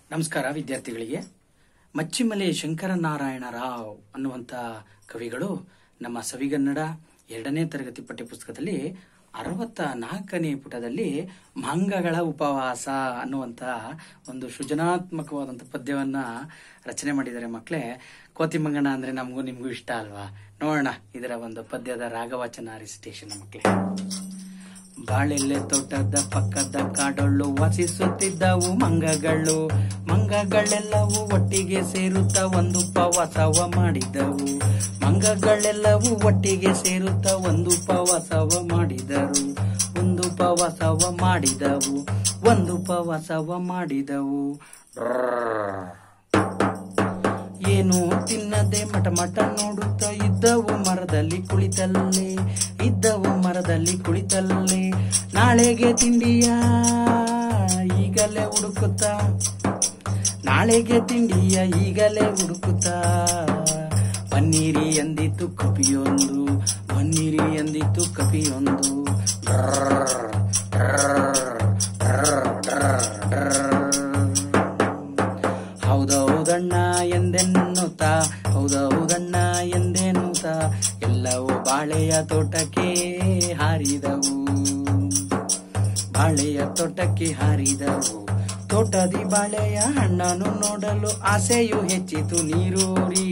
ನಮಸ್ಕಾರ ವಿದ್ಯಾರ್ಥಿಗಳಿಗೆ ಮಚ್ಚಿಮಲೆ ಶಂಕರನಾರಾಯಣ ರಾವ್ ಅನ್ನುವಂಥ ಕವಿಗಳು ನಮ್ಮ ಸವಿಗನ್ನಡ ಎರಡನೇ ತರಗತಿ ಪಠ್ಯಪುಸ್ತಕದಲ್ಲಿ ಅರವತ್ತ ನಾಲ್ಕನೇ ಪುಟದಲ್ಲಿ ಮಂಗಗಳ ಉಪವಾಸ ಅನ್ನುವಂಥ ಒಂದು ಸೃಜನಾತ್ಮಕವಾದಂಥ ಪದ್ಯವನ್ನ ರಚನೆ ಮಾಡಿದ್ದಾರೆ ಮಕ್ಕಳೇ ಕೋತಿ ಮಂಗನ ಅಂದ್ರೆ ನಮಗೂ ನಿಮಗೂ ಇಷ್ಟ ಅಲ್ವಾ ನೋಡೋಣ ಇದರ ಒಂದು ಪದ್ಯದ ರಾಗವಾಚನ ರಿಸಿಟೇಷನ್ ಮಕ್ಕಳೇ ಬಾಳೆಲೆ ತೋಟದ ಪಕ್ಕದ ಕಾಡೊಳ್ಳು ವಾಸಿಸುತ್ತಿದ್ದವು ಮಂಗಗಳು ಮಂಗಗಳೆಲ್ಲವೂ ಒಟ್ಟಿಗೆ ಸೇರುತ್ತಾ ಒಂದು ಪವಾಸವ ಮಾಡಿದವು ಮಂಗಗಳೆಲ್ಲವೂ ಒಟ್ಟಿಗೆ ಸೇರುತ್ತಾ ಒಂದು ಪವಾಸವ ಮಾಡಿದರು ಒಂದು ಪವಾಸವ ಮಾಡಿದವು ಒಂದು ಪವಾಸವ ಮಾಡಿದವು ಏನು ತಿನ್ನದೆ ಮಟ ಮಟ ನೋಡುತ್ತಾ ಇದ್ದವು ಮರದಲ್ಲಿ ಕುಳಿತಲ್ಲೇ ಇದ್ದವು ಮರದಲ್ಲಿ ಕುಳಿತಲ್ಲೇ ನಾಳೆಗೆ ತಿಂಡಿಯ ಈಗಲೇ ಹುಡುಕುತ್ತಾ ನಾಳೆಗೆ ತಿಂಡಿಯ ಈಗಲೇ ಹುಡುಕುತ್ತಾ ಬನ್ನಿರಿ ಎಂದಿತ್ತು ಕಪಿಯೊಂದು ಬನ್ನಿರಿ ಎಂದಿತ್ತು ಕಪಿಯೊಂದು ಹೌದೌದಣ್ಣ ಎಂದೆನ್ನುತ್ತಾ ಹೌದೌದಣ್ಣ ಎಂದೆನ್ನುತ್ತಾ ಎಲ್ಲವೂ ಬಾಳೆಯ ತೋಟಕ್ಕೆ ಹಾರಿದವು ಬಾಳೆಯ ತೋಟಕ್ಕೆ ಹಾರಿದವು ತೋಟದಿ ಬಾಳೆಯ ಹಣ್ಣನ್ನು ನೋಡಲು ಆಸೆಯು ಹೆಚ್ಚಿತು ನೀರೂರಿ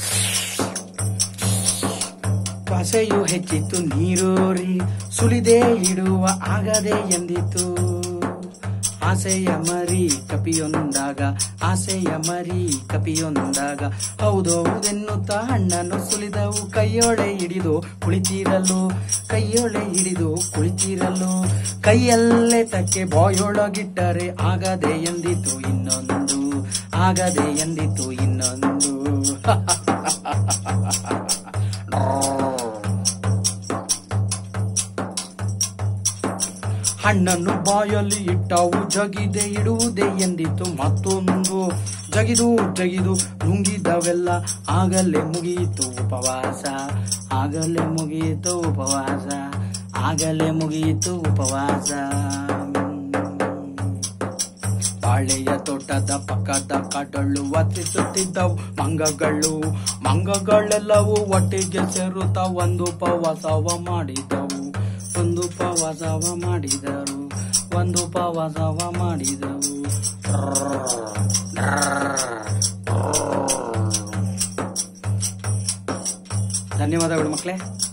ಆಸೆಯು ಹೆಚ್ಚಿತು ನೀರೂರಿ ಸುಲಿದೆ ಇಡುವ ಆಗದೆ ಎಂದಿತು ಆಸೆಯ ಮರಿ ಕಪಿಯೊಂದಾಗ ಆಸೆಯ ಮರಿ ಕಪಿಯೊಂದಾಗ ಹೌದೌದೆನ್ನುತ್ತಾ ಹಣ್ಣನ್ನು ಸುಲಿದವು ಕೈಯೊಳೆ ಹಿಡಿದು ಕುಳಿತಿರಲು ಕೈಯೊಳೆ ಹಿಡಿದು ಕುಳಿತಿರಲು ಕೈಯಲ್ಲೇ ತಕ್ಕೆ ಬಾಯೊಳಗಿಟ್ಟರೆ ಆಗದೆ ಎಂದಿತು ಇನ್ನೊಂದು ಆಗದೆ ಎಂದಿತು ಇನ್ನೊಂದು ಹಣ್ಣನ್ನು ಬಾಯಲ್ಲಿ ಇಟ್ಟವು ಜಗಿದೆ ಇಡುವುದೇ ಎಂದಿತು ಮತ್ತೊಂದು ಜಗಿದು ಜಗಿದು ನುಂಗಿದವೆಲ್ಲ ಆಗಲೇ ಮುಗಿಯಿತು ಉಪವಾಸ ಆಗಲೇ ಮುಗಿಯಿತು ಉಪವಾಸ ಆಗಲೇ ಮುಗಿಯಿತು ಉಪವಾಸ ಬಾಳೆಯ ತೋಟದ ಪಕ್ಕದ ಕಾಡಳು ವಾಸಿಸುತ್ತಿದ್ದವು ಮಂಗಗಳು ಮಂಗಗಳೆಲ್ಲವೂ ಒಟ್ಟಿಗೆ ಸೇರುತ್ತಾ ಒಂದು ಉಪವಾಸವ ಮಾಡಿದವು ಒಂದು ಉಪವಾಸವ ಮಾಡಿದರು ಒಂದು ಉಪವಾಸವ ಮಾಡಿದವು ಧನ್ಯವಾದಗಳು ಮಕ್ಕಳೇ